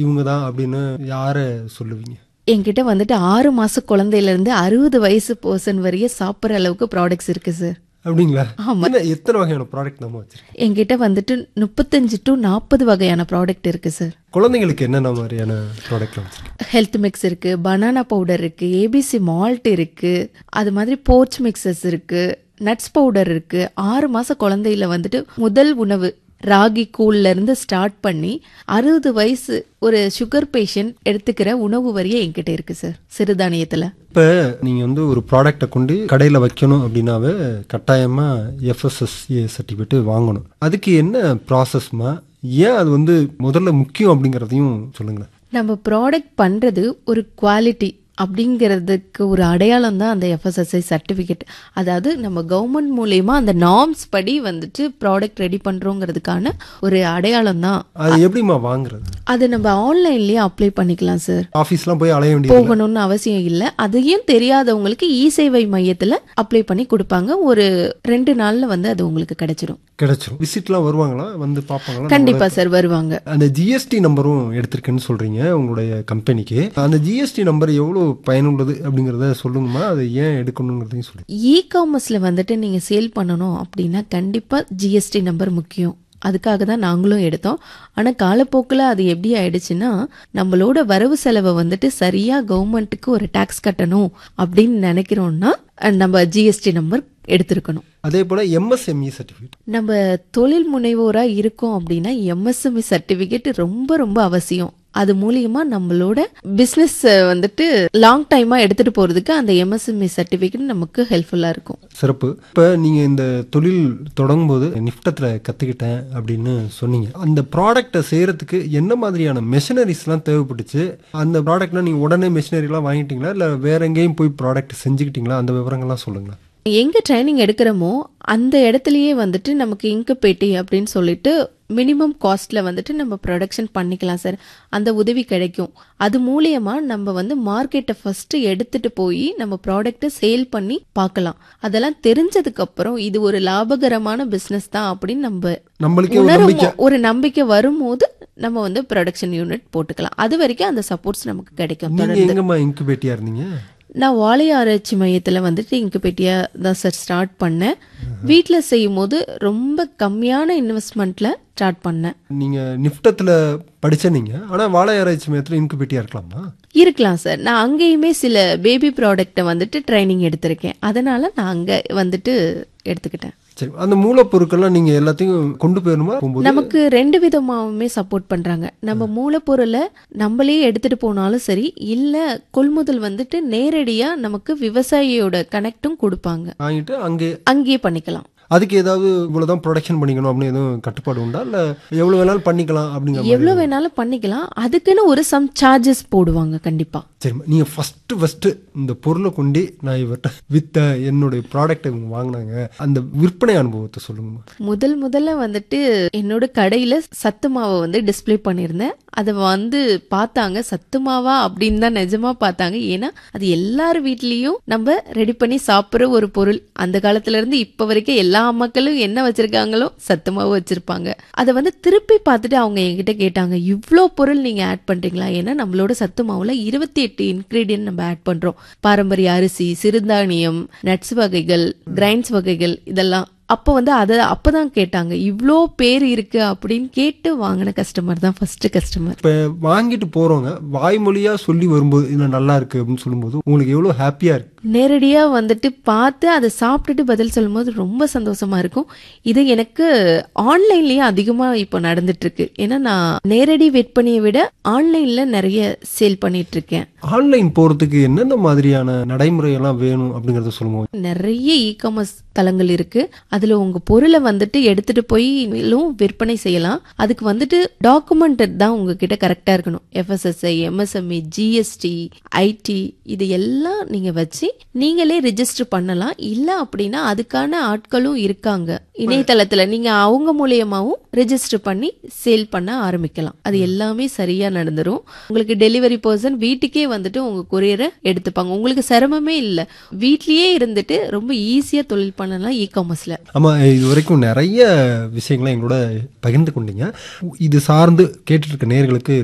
இவங்க தான் அப்படின்னு யாரை சொல்லுவீங்க என்கிட்ட வந்துட்டு ஆறு மாச குழந்தையில இருந்து அறுபது வயசு பர்சன் வரைய சாப்பிட்ற அளவுக்கு ப்ராடக்ட்ஸ் இருக்கு சார் அப்படிங்களா ஆமா. என்ன எத்தனை வகையான ப்ராடக்ட் நம்ம வச்சிருக்கோம் என்கிட்ட வந்துட்டு முப்பத்தஞ்சு டு நாற்பது வகையான ப்ராடக்ட் இருக்கு சார் குழந்தைங்களுக்கு என்னென்ன மாதிரியான ப்ராடக்ட்லாம் வச்சிருக்கோம் ஹெல்த் மிக்ஸ் இருக்கு பனானா பவுடர் இருக்கு ஏபிசி மால்ட் இருக்கு அது மாதிரி போர்ச் மிக்சஸ் இருக்கு நட்ஸ் பவுடர் இருக்கு ஆறு மாச குழந்தையில வந்துட்டு முதல் உணவு ராகி கூழ்ல இருந்து ஸ்டார்ட் பண்ணி அறுபது வயசு ஒரு சுகர் பேஷண்ட் எடுத்துக்கிற உணவு வரைய என்கிட்ட இருக்கு சார் சிறுதானியத்துல இப்போ நீங்கள் வந்து ஒரு ப்ராடக்டை கொண்டு கடையில் வைக்கணும் அப்படின்னாவே கட்டாயமாக எஃப்எஸ்எஸ்ஏ சர்டிஃபிகேட் வாங்கணும் அதுக்கு என்ன ப்ராசஸ்மா ஏன் அது வந்து முதல்ல முக்கியம் அப்படிங்கிறதையும் சொல்லுங்களேன் நம்ம ப்ராடக்ட் பண்றது ஒரு குவாலிட்டி அப்படிங்கிறதுக்கு ஒரு அடையாளம் தான் அந்த எஃப்எஸ்எஸ்ஐ சர்டிஃபிகேட் அதாவது நம்ம கவர்மெண்ட் மூலயமா அந்த நார்ம்ஸ் படி வந்துட்டு ப்ராடக்ட் ரெடி பண்றோங்கிறதுக்கான ஒரு அடையாளம் தான் அது எப்படிம்மா வாங்குறது அது நம்ம ஆன்லைன்லயே அப்ளை பண்ணிக்கலாம் சார் ஆஃபீஸ்லாம் போய் அலைய வேண்டியது போகணும்னு அவசியம் இல்லை அதையும் தெரியாதவங்களுக்கு இ சேவை மையத்துல அப்ளை பண்ணி கொடுப்பாங்க ஒரு ரெண்டு நாள்ல வந்து அது உங்களுக்கு கிடைச்சிடும் கிடைச்சிரும் விசிட்லாம் வருவாங்களா வந்து பார்ப்பாங்களா கண்டிப்பா சார் வருவாங்க அந்த ஜிஎஸ்டி நம்பரும் எடுத்திருக்கேன்னு சொல்றீங்க உங்களுடைய கம்பெனிக்கு அந்த ஜிஎஸ்டி நம்பர் எவ்வளவு பயனுள்ளது அப்படிங்கறத சொல்லுங்கம்மா அதை ஏன் எடுக்கணுங்கிறதையும் சொல்லுங்க இ காமர்ஸ்ல வந்துட்டு நீங்க சேல் பண்ணணும் அப்படின்னா கண்டிப்பா ஜிஎஸ்டி நம்பர் முக்கியம் அதுக்காக தான் நாங்களும் எடுத்தோம் ஆனா காலப்போக்கில் அது எப்படி ஆயிடுச்சுன்னா நம்மளோட வரவு செலவை வந்துட்டு சரியா கவர்மெண்ட்டுக்கு ஒரு டாக்ஸ் கட்டணும் அப்படின்னு நினைக்கிறோம்னா அஹ், நம்ம ஜிஎஸ்டி நம்பர் எடுத்திருக்கணும் அதே போல எம்எஸ்எம்இ சர்டிஃபிகேட் நம்ம தொழில் முனைவோரா இருக்கோம் அப்படின்னா எம்எஸ்எம்இ சர்டிபிகேட் ரொம்ப ரொம்ப அவசியம் அது மூலியமா நம்மளோட பிசினஸ் வந்துட்டு லாங் டைமா எடுத்துட்டு போறதுக்கு அந்த எம்எஸ்எம்இ சர்டிபிகேட் நமக்கு ஹெல்ப்ஃபுல்லா இருக்கும் சிறப்பு இப்போ நீங்கள் இந்த தொழில் தொடங்கும்போது நிஃப்டத்தில் கற்றுக்கிட்டேன் அப்படின்னு சொன்னீங்க அந்த ப்ராடக்டை செய்கிறதுக்கு என்ன மாதிரியான மெஷினரிஸ்லாம் தேவைப்பட்டுச்சு அந்த ப்ராடக்ட்லாம் நீங்கள் உடனே மெஷினரிலாம் வாங்கிட்டீங்களா இல்லை வேற எங்கேயும் போய் ப்ராடக்ட் செஞ்சுக்கிட்டீங்களா அந்த விவரங்கள்லாம் சொல்லுங்களேன் எங்க ட்ரைனிங் எடுக்கிறோமோ அந்த இடத்துலயே வந்துட்டு நமக்கு இங்கு பேட்டி அப்படின்னு சொல்லிட்டு மினிமம் காஸ்ட்ல வந்துட்டு நம்ம ப்ரொடக்ஷன் பண்ணிக்கலாம் சார் அந்த உதவி கிடைக்கும் அது மூலியமா நம்ம வந்து மார்க்கெட்டை ஃபர்ஸ்ட் எடுத்துட்டு போய் நம்ம ப்ராடக்ட்டை சேல் பண்ணி பார்க்கலாம் அதெல்லாம் தெரிஞ்சதுக்கு அப்புறம் இது ஒரு லாபகரமான பிசினஸ் தான் அப்படின்னு நம்ம நம்மளுக்கே ஒரு உணரும் நம்பிக்கை ஒரு நம்பிக்கை வரும்போது நம்ம வந்து ப்ரொடக்ஷன் யூனிட் போட்டுக்கலாம் அது வரைக்கும் அந்த சப்போர்ட்ஸ் நமக்கு கிடைக்கும் நீங்கள் எங்கம்மா இன்குபேட்டியாக இருந்தீங்க நான் வாழை ஆராய்ச்சி மையத்தில் வந்துட்டு இன்குபேட்டியா தான் சார் ஸ்டார்ட் பண்ணேன் வீட்டில் செய்யும் போது ரொம்ப கம்மியான இன்வெஸ்ட்மெண்ட்ல ஸ்டார்ட் பண்ணேன் நீங்கள் நிஃப்டத்தில் படிச்ச நீங்கள் ஆனால் வாழை ஆராய்ச்சி மையத்தில் இன்குபேட்டியாக இருக்கலாமா இருக்கலாம் சார் நான் அங்கேயுமே சில பேபி ப்ராடக்ட்டை வந்துட்டு ட்ரைனிங் எடுத்திருக்கேன் அதனால நான் அங்கே வந்துட்டு எடுத்துக்கிட்டேன் சரி அந்த மூலப்பொருட்கள்லாம் நீங்கள் எல்லாத்தையும் கொண்டு போயிடணுமா போகும்போது நமக்கு ரெண்டு விதமாவுமே சப்போர்ட் பண்றாங்க நம்ம மூலப்பொருளை நம்மளே எடுத்துட்டு போனாலும் சரி இல்ல கொள்முதல் வந்துட்டு நேரடியா நமக்கு விவசாயியோட கனெக்டும் கொடுப்பாங்க வாங்கிட்டு அங்கே அங்கேயே பண்ணிக்கலாம் அதுக்கு ஏதாவது இவ்வளவுதான் ப்ரொடக்ஷன் பண்ணிக்கணும் அப்படின்னு எதுவும் கட்டுப்பாடு உண்டா இல்ல எவ்வளவு வேணாலும் பண்ணிக்கலாம் அப்படிங்கிற மாதிரி எவ்வளவு வேணாலும் பண்ணிக்கலாம் அதுக்குன்னு ஒரு சம் சார்ஜஸ் போடுவாங்க கண்டிப்பா சரிம்மா நீங்க ஃபர்ஸ்ட் ஃபர்ஸ்ட் இந்த பொருளை கொண்டு நான் இவர்கிட்ட வித்த என்னுடைய ப்ராடக்ட் இவங்க வாங்கினாங்க அந்த விற்பனை அனுபவத்தை சொல்லுங்கம்மா முதல் முதல்ல வந்துட்டு என்னோட கடையில சத்து மாவை வந்து டிஸ்ப்ளே பண்ணியிருந்தேன் அதை வந்து பார்த்தாங்க சத்து மாவா அப்படின்னு தான் நிஜமா பார்த்தாங்க ஏன்னா அது எல்லார் வீட்லயும் நம்ம ரெடி பண்ணி சாப்பிடுற ஒரு பொருள் அந்த காலத்துல இருந்து இப்ப வரைக்கும் எல்லா மக்களும் என்ன வச்சிருக்காங்களோ சத்து மாவு வச்சிருப்பாங்க அதை வந்து திருப்பி பார்த்துட்டு அவங்க என்கிட்ட கேட்டாங்க இவ்ளோ பொருள் நீங்க ஆட் பண்றீங்களா ஏன்னா நம்மளோட சத்து மாவுல இருபத்தி எட்டு இன்கிரீடியன்ட் நம்ம ஆட் பண்றோம் பாரம்பரிய அரிசி சிறுதானியம் நட்ஸ் வகைகள் கிரைன்ஸ் வகைகள் இதெல்லாம் அப்போ வந்து அதை அப்பதான் கேட்டாங்க இவ்ளோ பேர் இருக்கு அப்படின்னு கேட்டு வாங்கின கஸ்டமர் தான் ஃபர்ஸ்ட் கஸ்டமர் இப்ப வாங்கிட்டு போறவங்க வாய்மொழியா சொல்லி வரும்போது இது நல்லா இருக்கு அப்படின்னு சொல்லும்போது உங்களுக்கு எவ்வளவு ஹாப்பியா இருக்கு நேரடியா வந்துட்டு பார்த்து அதை சாப்பிட்டுட்டு பதில் சொல்லும்போது ரொம்ப சந்தோஷமா இருக்கும் இது எனக்கு ஆன்லைன்லயே அதிகமா இப்போ நடந்துட்டு இருக்கு ஏன்னா நான் நேரடி விற்பனையை விட ஆன்லைன்ல நிறைய சேல் பண்ணிட்டு இருக்கேன் ஆன்லைன் போறதுக்கு என்னென்ன மாதிரியான நடைமுறை எல்லாம் வேணும் அப்படிங்கறத சொல்லுவோம் நிறைய இ காமர்ஸ் தளங்கள் இருக்கு அதுல உங்க பொருளை வந்துட்டு எடுத்துட்டு போய் விற்பனை செய்யலாம் அதுக்கு வந்துட்டு டாக்குமெண்ட் தான் உங்ககிட்ட கரெக்டா இருக்கணும் எஃப்எஸ்எஸ்ஐ எம்எஸ்எம்இ ஜிஎஸ்டி ஐடி இது எல்லாம் நீங்க வச்சு நீங்களே ரெஜிஸ்டர் பண்ணலாம் இல்ல அப்படின்னா அதுக்கான ஆட்களும் இருக்காங்க இணையதளத்துல நீங்க அவங்க மூலியமாவும் ரெஜிஸ்டர் பண்ணி சேல் பண்ண ஆரம்பிக்கலாம் அது எல்லாமே சரியா நடந்துரும் உங்களுக்கு டெலிவரி பர்சன் வீட்டுக்கே வந்துட்டு உங்க கொரியரை எடுத்துப்பாங்க உங்களுக்கு சிரமமே இல்ல வீட்லயே இருந்துட்டு ரொம்ப ஈஸியா தொழில் பண்ணலாம் இ காமர்ஸ்ல ஆமா இது வரைக்கும் நிறைய விஷயங்களை எங்களோட பகிர்ந்து கொண்டீங்க இது சார்ந்து கேட்டுட்டு இருக்க நேர்களுக்கு